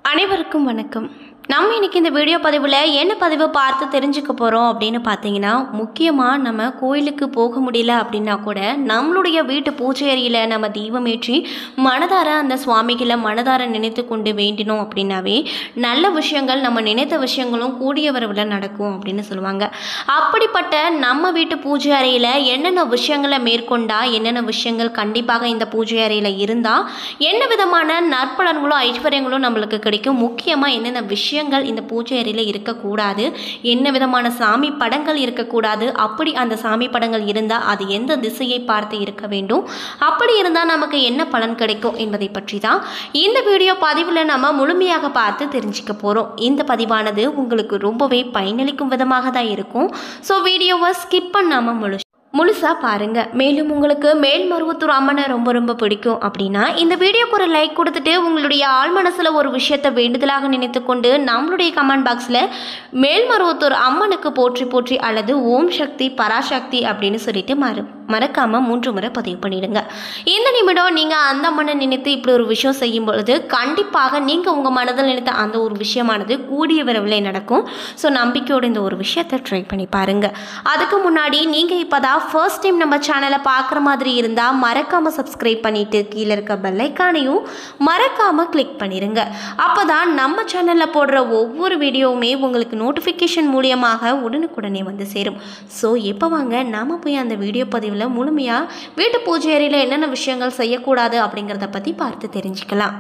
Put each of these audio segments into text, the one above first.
அனைவருக்கும் வணக்கம் நம்ம இன்னைக்கு இந்த வீடியோ பதிவில் என்ன பதிவு பார்த்து தெரிஞ்சுக்க போகிறோம் அப்படின்னு பார்த்தீங்கன்னா முக்கியமாக நம்ம கோயிலுக்கு போக முடியல அப்படின்னா கூட நம்மளுடைய வீட்டு பூஜை அறையில் நம்ம தீபமேற்றி மனதார அந்த சுவாமிகளை மனதார நினைத்து கொண்டு வேண்டினோம் அப்படின்னாவே நல்ல விஷயங்கள் நம்ம நினைத்த விஷயங்களும் கூடிய வரவில் நடக்கும் அப்படின்னு சொல்லுவாங்க அப்படிப்பட்ட நம்ம வீட்டு பூஜை அறையில் என்னென்ன விஷயங்களை மேற்கொண்டா என்னென்ன விஷயங்கள் கண்டிப்பாக இந்த பூஜை அறையில் இருந்தால் என்ன விதமான நற்பலன்களும் ஐஸ்வர்யங்களும் நம்மளுக்கு கிடைக்கும் முக்கியமாக என்னென்ன விஷயங்கள் இந்த பூஜை அறையில் இருக்கக்கூடாது என்ன விதமான சாமி படங்கள் இருக்கக்கூடாது அப்படி அந்த சாமி படங்கள் இருந்தால் அது எந்த திசையை பார்த்து இருக்க வேண்டும் அப்படி இருந்தால் நமக்கு என்ன பலன் கிடைக்கும் என்பதை பற்றி தான் இந்த வீடியோ பதிவில் நம்ம முழுமையாக பார்த்து தெரிஞ்சுக்க போகிறோம் இந்த பதிவானது உங்களுக்கு ரொம்பவே பயனளிக்கும் விதமாக தான் இருக்கும் ஸோ வீடியோவை ஸ்கிப் பண்ணாமல் முழு முழுசாக பாருங்கள் மேலும் உங்களுக்கு மேல்மருவத்தூர் அம்மனை ரொம்ப ரொம்ப பிடிக்கும் அப்படின்னா இந்த வீடியோக்கு ஒரு லைக் கொடுத்துட்டு உங்களுடைய ஆள் மனசில் ஒரு விஷயத்தை வேண்டுதலாக நினைத்து கொண்டு நம்மளுடைய கமெண்ட் பாக்ஸில் மேல்மருவத்தூர் அம்மனுக்கு போற்றி போற்றி அல்லது ஓம் சக்தி பராசக்தி அப்படின்னு சொல்லிட்டு மறு மறக்காமல் மூன்று முறை பதிவு பண்ணிடுங்க இந்த நிமிடம் நீங்கள் அந்த அம்மனை நினைத்து இப்படி ஒரு விஷயம் செய்யும் பொழுது கண்டிப்பாக நீங்கள் உங்கள் மனதில் நினைத்த அந்த ஒரு விஷயமானது கூடிய விரைவில் நடக்கும் ஸோ நம்பிக்கையோட இந்த ஒரு விஷயத்தை ட்ரை பண்ணி பாருங்கள் அதுக்கு முன்னாடி நீங்கள் இப்போ தான் ஃபர்ஸ்ட் டைம் நம்ம சேனலை பார்க்குற மாதிரி இருந்தால் மறக்காமல் சப்ஸ்கிரைப் பண்ணிவிட்டு கீழே இருக்க பெல்லைக்கானையும் மறக்காமல் கிளிக் பண்ணிடுங்க அப்போ தான் நம்ம சேனலில் போடுற ஒவ்வொரு வீடியோவுமே உங்களுக்கு நோட்டிஃபிகேஷன் மூலியமாக உடனுக்குடனே வந்து சேரும் ஸோ எப்போ வாங்க நாம போய் அந்த வீடியோ பதிவில் முழுமையாக வீட்டு பூஜை அறையில் என்னென்ன விஷயங்கள் செய்யக்கூடாது அப்படிங்கிறத பற்றி பார்த்து தெரிஞ்சுக்கலாம்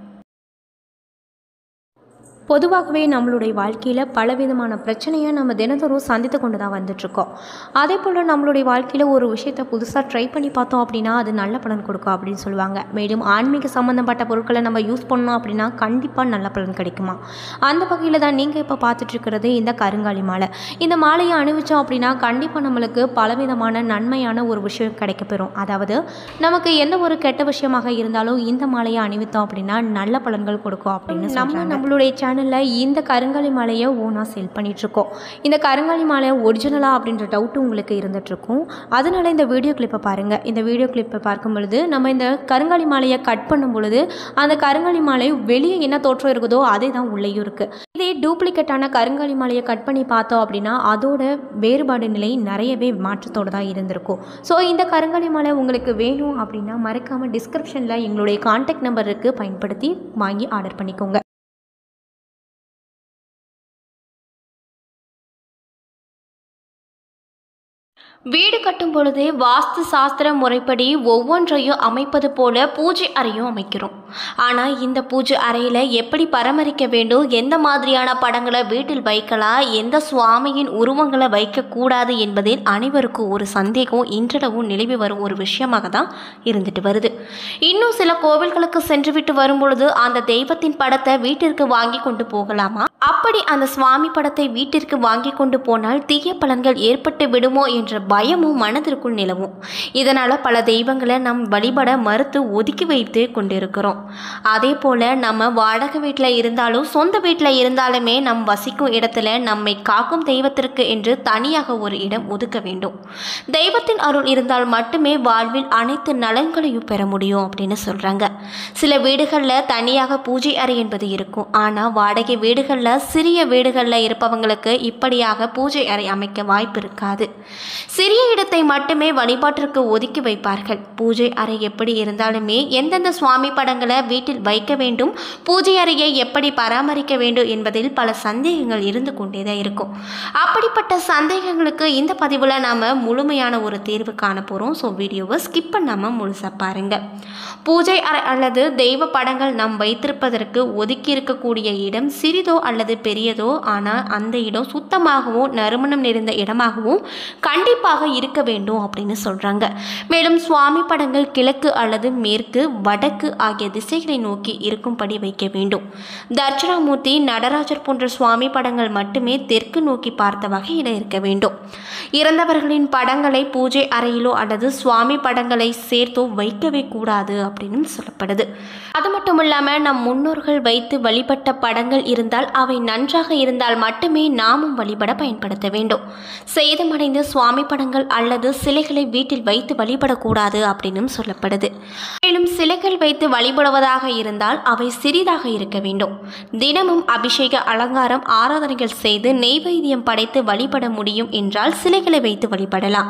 பொதுவாகவே நம்மளுடைய வாழ்க்கையில் பலவிதமான பிரச்சனையை நம்ம தினந்தோறும் சந்தித்து கொண்டு தான் வந்துட்ருக்கோம் அதே போல் நம்மளுடைய வாழ்க்கையில் ஒரு விஷயத்தை புதுசாக ட்ரை பண்ணி பார்த்தோம் அப்படின்னா அது நல்ல பலன் கொடுக்கும் அப்படின்னு சொல்லுவாங்க மேலும் ஆன்மீக சம்மந்தப்பட்ட பொருட்களை நம்ம யூஸ் பண்ணோம் அப்படின்னா கண்டிப்பாக நல்ல பலன் கிடைக்குமா அந்த வகையில் தான் நீங்கள் இப்போ பார்த்துட்ருக்கிறது இந்த கருங்காலி மாலை இந்த மாலையை அணிவிச்சோம் அப்படின்னா கண்டிப்பாக நம்மளுக்கு பலவிதமான நன்மையான ஒரு விஷயம் கிடைக்கப்பெறும் அதாவது நமக்கு எந்த ஒரு கெட்ட விஷயமாக இருந்தாலும் இந்த மாலையை அணிவித்தோம் அப்படின்னா நல்ல பலன்கள் கொடுக்கும் அப்படின்னு நம்ம நம்மளுடைய சேனலில் இந்த கருங்காலி மாலையை ஓனாக சேல் பண்ணிகிட்ருக்கோம் இந்த கருங்காலி மாலை ஒரிஜினலா அப்படின்ற டவுட் உங்களுக்கு இருந்துகிட்ருக்கும் அதனால் இந்த வீடியோ கிளிப்பை பாருங்கள் இந்த வீடியோ கிளிப்பை பார்க்கும் பொழுது நம்ம இந்த கருங்காலி மாலையை கட் பண்ணும் பொழுது அந்த கருங்காலி மாலை வெளியே என்ன தோற்றம் இருக்குதோ அதே தான் உள்ளேயும் இருக்குது இதே டூப்ளிகேட்டான கருங்காலி மாலையை கட் பண்ணி பார்த்தோம் அப்படின்னா அதோட வேறுபாடு நிலை நிறையவே மாற்றத்தோடு தான் இருந்திருக்கும் ஸோ இந்த கருங்காலி மாலை உங்களுக்கு வேணும் அப்படின்னா மறக்காமல் டிஸ்கிரிப்ஷனில் எங்களுடைய காண்டாக்ட் நம்பர் இருக்குது பயன்படுத்தி வாங்கி ஆர்டர் பண்ணிக்கோங்க வீடு கட்டும் பொழுது வாஸ்து சாஸ்திர முறைப்படி ஒவ்வொன்றையும் அமைப்பது போல பூஜை அறையும் அமைக்கிறோம் ஆனால் இந்த பூஜை அறையில் எப்படி பராமரிக்க வேண்டும் எந்த மாதிரியான படங்களை வீட்டில் வைக்கலாம் எந்த சுவாமியின் உருவங்களை வைக்கக்கூடாது என்பதில் அனைவருக்கும் ஒரு சந்தேகம் இன்றளவும் நிலவி வரும் ஒரு விஷயமாக தான் இருந்துட்டு வருது இன்னும் சில கோவில்களுக்கு சென்றுவிட்டு வரும் பொழுது அந்த தெய்வத்தின் படத்தை வீட்டிற்கு வாங்கி கொண்டு போகலாமா அப்படி அந்த சுவாமி படத்தை வீட்டிற்கு வாங்கி கொண்டு போனால் தீய பலன்கள் ஏற்பட்டு விடுமோ என்ற பயமும் மனதிற்குள் நிலவும் இதனால் பல தெய்வங்களை நம் வழிபட மறுத்து ஒதுக்கி வைத்து கொண்டிருக்கிறோம் அதே போல் நம்ம வாடகை வீட்டில் இருந்தாலும் சொந்த வீட்டில் இருந்தாலுமே நம் வசிக்கும் இடத்துல நம்மை காக்கும் தெய்வத்திற்கு என்று தனியாக ஒரு இடம் ஒதுக்க வேண்டும் தெய்வத்தின் அருள் இருந்தால் மட்டுமே வாழ்வில் அனைத்து நலன்களையும் பெற முடியும் அப்படின்னு சொல்கிறாங்க சில வீடுகளில் தனியாக பூஜை அறை என்பது இருக்கும் ஆனால் வாடகை வீடுகளில் சிறிய வீடுகளில் இருப்பவங்களுக்கு இப்படியாக பூஜை அறை அமைக்க வாய்ப்பு இருக்காது சிறிய இடத்தை மட்டுமே வழிபாட்டிற்கு ஒதுக்கி வைப்பார்கள் பூஜை அறை எப்படி இருந்தாலுமே எந்தெந்த சுவாமி படங்களை வீட்டில் வைக்க வேண்டும் பூஜை அறையை எப்படி பராமரிக்க வேண்டும் என்பதில் பல சந்தேகங்கள் இருந்து கொண்டே தான் இருக்கும் அப்படிப்பட்ட சந்தேகங்களுக்கு இந்த பதிவில் நாம் முழுமையான ஒரு தீர்வு காண போகிறோம் ஸோ வீடியோவை ஸ்கிப் பண்ணாமல் முழுசாக பாருங்கள் பூஜை அறை அல்லது தெய்வ படங்கள் நாம் வைத்திருப்பதற்கு ஒதுக்கி இருக்கக்கூடிய இடம் சிறிதோ அல்லது பெரியதோ ஆனால் அந்த இடம் சுத்தமாகவும் நறுமணம் நிறைந்த இடமாகவும் கண்டிப்பாக இருக்க வேண்டும் அப்படின்னு சொல்கிறாங்க மேலும் சுவாமி படங்கள் கிழக்கு அல்லது மேற்கு வடக்கு ஆகிய திசைகளை நோக்கி இருக்கும்படி வைக்க வேண்டும் தட்சிணாமூர்த்தி நடராஜர் போன்ற சுவாமி படங்கள் மட்டுமே தெற்கு நோக்கி பார்த்த வகையில் இருக்க வேண்டும் இறந்தவர்களின் படங்களை பூஜை அறையிலோ அல்லது சுவாமி படங்களை சேர்த்தோ வைக்கவே கூடாது அப்படின்னு சொல்லப்படுது அது மட்டும் இல்லாமல் நம் முன்னோர்கள் வைத்து வழிபட்ட படங்கள் இருந்தால் அவை நன்றாக இருந்தால் மட்டுமே நாமும் வழிபட பயன்படுத்த வேண்டும் சேதமடைந்த சுவாமி படங்கள் அல்லது சிலைகளை வீட்டில் வைத்து வழிபடக்கூடாது அப்படின்னு சொல்லப்படுது மேலும் சிலைகள் வைத்து வழிபடுவதாக இருந்தால் அவை சிறிதாக இருக்க வேண்டும் தினமும் அபிஷேக அலங்காரம் ஆராதனைகள் செய்து நெய்வேத்தியம் படைத்து வழிபட முடியும் என்றால் சிலைகளை வைத்து வழிபடலாம்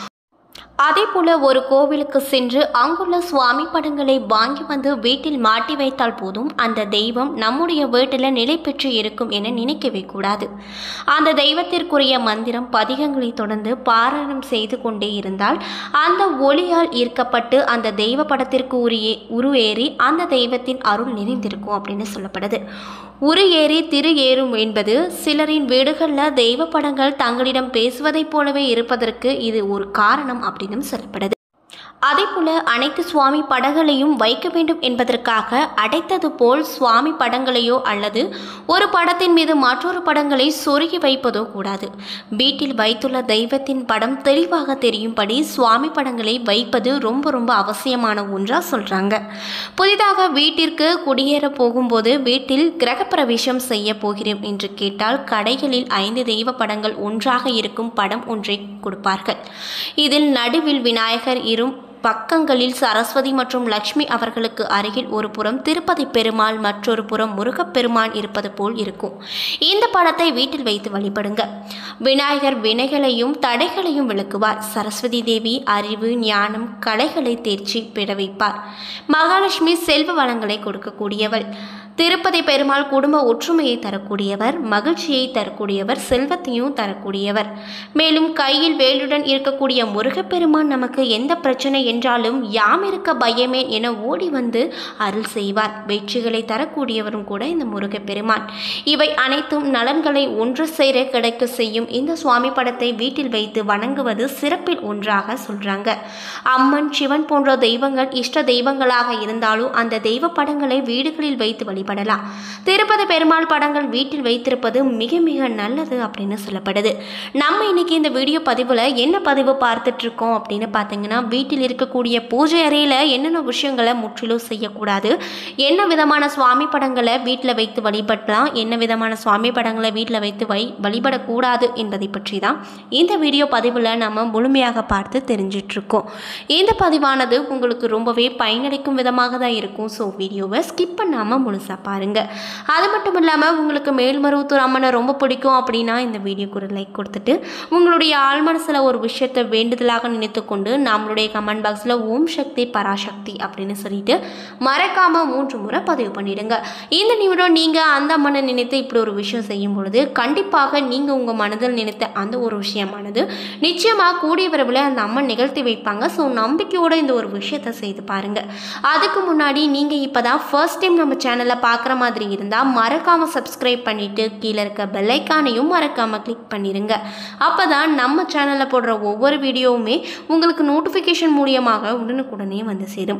அதே போல ஒரு கோவிலுக்கு சென்று அங்குள்ள சுவாமி படங்களை வாங்கி வந்து வீட்டில் மாட்டி வைத்தால் போதும் அந்த தெய்வம் நம்முடைய வீட்டில் நிலை பெற்று இருக்கும் என நினைக்கவே கூடாது அந்த தெய்வத்திற்குரிய மந்திரம் பதிகங்களை தொடர்ந்து பாராயணம் செய்து கொண்டே இருந்தால் அந்த ஒளியால் ஈர்க்கப்பட்டு அந்த தெய்வ படத்திற்கு உரிய உருவேறி அந்த தெய்வத்தின் அருள் நிறைந்திருக்கும் அப்படின்னு சொல்லப்படுது உரு ஏறி திரு ஏறும் என்பது சிலரின் வீடுகளில் தெய்வ படங்கள் தங்களிடம் பேசுவதைப் போலவே இருப்பதற்கு இது ஒரு காரணம் அப்படின்னு சொல்லப்படுது அதே போல அனைத்து சுவாமி படங்களையும் வைக்க வேண்டும் என்பதற்காக அடைத்தது போல் சுவாமி படங்களையோ அல்லது ஒரு படத்தின் மீது மற்றொரு படங்களை சொருகி வைப்பதோ கூடாது வீட்டில் வைத்துள்ள தெய்வத்தின் படம் தெளிவாக தெரியும்படி சுவாமி படங்களை வைப்பது ரொம்ப ரொம்ப அவசியமான ஒன்றா சொல்றாங்க புதிதாக வீட்டிற்கு குடியேற போகும்போது வீட்டில் கிரகப்பிரவேசம் செய்ய போகிறோம் என்று கேட்டால் கடைகளில் ஐந்து தெய்வ படங்கள் ஒன்றாக இருக்கும் படம் ஒன்றை கொடுப்பார்கள் இதில் நடுவில் விநாயகர் இரும் பக்கங்களில் சரஸ்வதி மற்றும் லக்ஷ்மி அவர்களுக்கு அருகில் ஒரு புறம் திருப்பதி பெருமாள் மற்றொரு புறம் முருகப்பெருமான் இருப்பது போல் இருக்கும் இந்த படத்தை வீட்டில் வைத்து வழிபடுங்க விநாயகர் வினைகளையும் தடைகளையும் விளக்குவார் சரஸ்வதி தேவி அறிவு ஞானம் கலைகளை தேர்ச்சி பெற வைப்பார் மகாலட்சுமி செல்வ வளங்களை கொடுக்கக்கூடியவள் திருப்பதி பெருமாள் குடும்ப ஒற்றுமையை தரக்கூடியவர் மகிழ்ச்சியை தரக்கூடியவர் செல்வத்தையும் தரக்கூடியவர் மேலும் கையில் வேலுடன் இருக்கக்கூடிய முருகப்பெருமான் நமக்கு எந்த பிரச்சனை என்றாலும் யாம் இருக்க பயமே என ஓடி வந்து அருள் செய்வார் வெற்றிகளை தரக்கூடியவரும் கூட இந்த முருகப்பெருமான் இவை அனைத்தும் நலன்களை ஒன்று சேர கிடைக்க செய்யும் இந்த சுவாமி படத்தை வீட்டில் வைத்து வணங்குவது சிறப்பில் ஒன்றாக சொல்றாங்க அம்மன் சிவன் போன்ற தெய்வங்கள் இஷ்ட தெய்வங்களாக இருந்தாலும் அந்த தெய்வ படங்களை வீடுகளில் வைத்து வழிபடலாம் திருப்பதி பெருமாள் படங்கள் வீட்டில் வைத்திருப்பது மிக மிக நல்லது அப்படின்னு சொல்லப்படுது நம்ம இன்னைக்கு இந்த வீடியோ பதிவில் என்ன பதிவு பார்த்துட்டு இருக்கோம் அப்படின்னு பார்த்தீங்கன்னா வீட்டில் இருக்கக்கூடிய பூஜை அறையில் என்னென்ன விஷயங்களை முற்றிலும் செய்யக்கூடாது என்ன விதமான சுவாமி படங்களை வீட்டில் வைத்து வழிபடலாம் என்ன விதமான சுவாமி படங்களை வீட்டில் வைத்து வை வழிபடக்கூடாது என்பதை பற்றி தான் இந்த வீடியோ பதிவில் நம்ம முழுமையாக பார்த்து தெரிஞ்சிட்டு இருக்கோம் இந்த பதிவானது உங்களுக்கு ரொம்பவே பயனளிக்கும் விதமாக தான் இருக்கும் ஸோ வீடியோவை ஸ்கிப் பண்ணாமல் முழுசாக பாருங்கள் அது மட்டும் இல்லாமல் உங்களுக்கு மேல்மருவத்தூர் அம்மனை ரொம்ப பிடிக்கும் அப்படின்னா இந்த வீடியோக்கு ஒரு லைக் கொடுத்துட்டு உங்களுடைய ஆழ்மனசில் ஒரு விஷயத்தை வேண்டுதலாக நினைத்து கொண்டு நம்மளுடைய கமெண்ட் பாக்ஸில் ஓம் சக்தி பராசக்தி அப்படின்னு சொல்லிட்டு மறக்காமல் மூன்று முறை பதிவு பண்ணிடுங்க இந்த நிமிடம் நீங்கள் அந்த அம்மனை நினைத்து இப்படி ஒரு விஷயம் செய்யும் பொழுது கண்டிப்பாக நீங்கள் உங்கள் மனதில் நினைத்த அந்த ஒரு விஷயமானது நிச்சயமாக கூடிய விரைவில் அந்த அம்மன் நிகழ்த்தி வைப்பாங்க ஸோ நம்பிக்கையோடு இந்த ஒரு விஷயத்தை செய்து பாருங்கள் அதுக்கு முன்னாடி நீங்கள் இப்போ தான் ஃபர்ஸ்ட் டைம் நம்ம சேனலை பார்க்குற மாதிரி இருந்தால் மறக்காமல் சப்ஸ்கிரைப் பண்ணிவிட்டு கீழே இருக்க பெல்லைக்கானையும் மறக்காமல் கிளிக் பண்ணிடுங்க அப்போ தான் நம்ம சேனலில் போடுற ஒவ்வொரு வீடியோவுமே உங்களுக்கு நோட்டிஃபிகேஷன் மூலியமாக உடனுக்குடனே வந்து சேரும்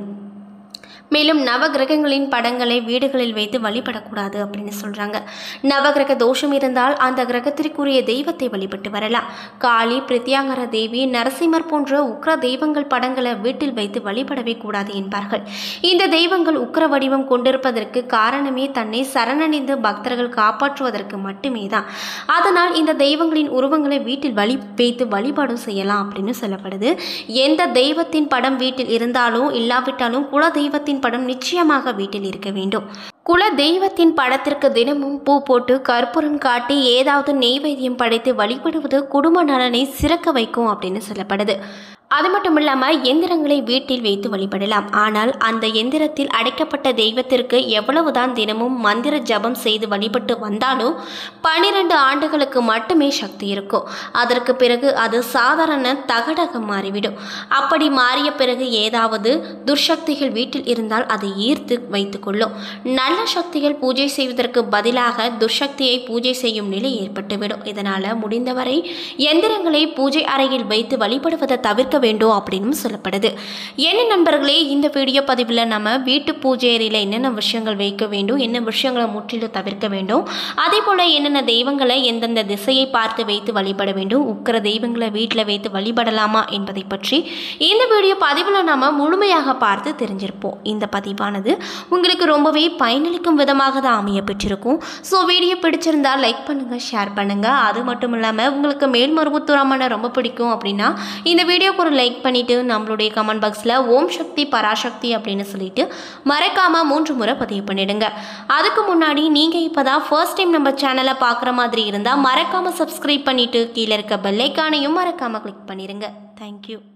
மேலும் நவகிரகங்களின் படங்களை வீடுகளில் வைத்து வழிபடக்கூடாது அப்படின்னு சொல்கிறாங்க நவகிரக தோஷம் இருந்தால் அந்த கிரகத்திற்குரிய தெய்வத்தை வழிபட்டு வரலாம் காளி பிரத்யாங்கர தேவி நரசிம்மர் போன்ற உக்ர தெய்வங்கள் படங்களை வீட்டில் வைத்து வழிபடவே கூடாது என்பார்கள் இந்த தெய்வங்கள் உக்ர வடிவம் கொண்டிருப்பதற்கு காரணமே தன்னை சரணடைந்து பக்தர்கள் காப்பாற்றுவதற்கு மட்டுமே தான் அதனால் இந்த தெய்வங்களின் உருவங்களை வீட்டில் வழி வைத்து வழிபாடு செய்யலாம் அப்படின்னு சொல்லப்படுது எந்த தெய்வத்தின் படம் வீட்டில் இருந்தாலும் இல்லாவிட்டாலும் குல தெய்வத்தின் படம் நிச்சயமாக வீட்டில் இருக்க வேண்டும் குல தெய்வத்தின் படத்திற்கு தினமும் பூ போட்டு கற்பூரம் காட்டி ஏதாவது நெய்வேத்தியம் படைத்து வழிபடுவது குடும்ப நலனை சிறக்க வைக்கும் அப்படின்னு சொல்லப்படுது அது மட்டும் இல்லாமல் எந்திரங்களை வீட்டில் வைத்து வழிபடலாம் ஆனால் அந்த எந்திரத்தில் அடைக்கப்பட்ட தெய்வத்திற்கு எவ்வளவுதான் தினமும் மந்திர ஜபம் செய்து வழிபட்டு வந்தாலும் பன்னிரண்டு ஆண்டுகளுக்கு மட்டுமே சக்தி இருக்கும் அதற்கு பிறகு அது சாதாரண தகடாக மாறிவிடும் அப்படி மாறிய பிறகு ஏதாவது துர்சக்திகள் வீட்டில் இருந்தால் அதை ஈர்த்து வைத்துக்கொள்ளும் நல்ல சக்திகள் பூஜை செய்வதற்கு பதிலாக துர்சக்தியை பூஜை செய்யும் நிலை ஏற்பட்டுவிடும் இதனால் முடிந்தவரை எந்திரங்களை பூஜை அறையில் வைத்து வழிபடுவதை தவிர்க்க வேண்டும் அப்படின்னு சொல்லப்படுது என்ன நண்பர்களே இந்த வீடியோ பதிவில் நம்ம வீட்டு பூஜை அறையில் என்னென்ன விஷயங்கள் வைக்க வேண்டும் என்ன விஷயங்களை முற்றிலும் தவிர்க்க வேண்டும் அதே போல் என்னென்ன தெய்வங்களை எந்தெந்த திசையை பார்த்து வைத்து வழிபட வேண்டும் உக்கிர தெய்வங்களை வீட்டில் வைத்து வழிபடலாமா என்பதை பற்றி இந்த வீடியோ பதிவில் நாம் முழுமையாக பார்த்து தெரிஞ்சிருப்போம் இந்த பதிவானது உங்களுக்கு ரொம்பவே பயனளிக்கும் விதமாக தான் அமைய பெற்றிருக்கும் ஸோ வீடியோ பிடிச்சிருந்தா லைக் பண்ணுங்கள் ஷேர் பண்ணுங்கள் அது மட்டும் இல்லாமல் உங்களுக்கு மேல்மருவத்தூராமனை ரொம்ப பிடிக்கும் அப்படின்னா இந்த வீடியோக்கு ஒரு லைக் பண்ணிவிட்டு நம்மளுடைய கமெண்ட் பாக்ஸில் ஓம் சக்தி பராசக்தி அப்படின்னு சொல்லிட்டு மறக்காமல் மூன்று முறை பதிவு பண்ணிடுங்க அதுக்கு முன்னாடி நீங்கள் இப்போ தான் ஃபர்ஸ்ட் டைம் நம்ம சேனலை பார்க்குற மாதிரி இருந்தால் மறக்காமல் சப்ஸ்கிரைப் பண்ணிவிட்டு கீழே இருக்க பெல்லைக்கானையும் மறக்காமல் கிளிக் பண்ணிடுங்க தேங்க்யூ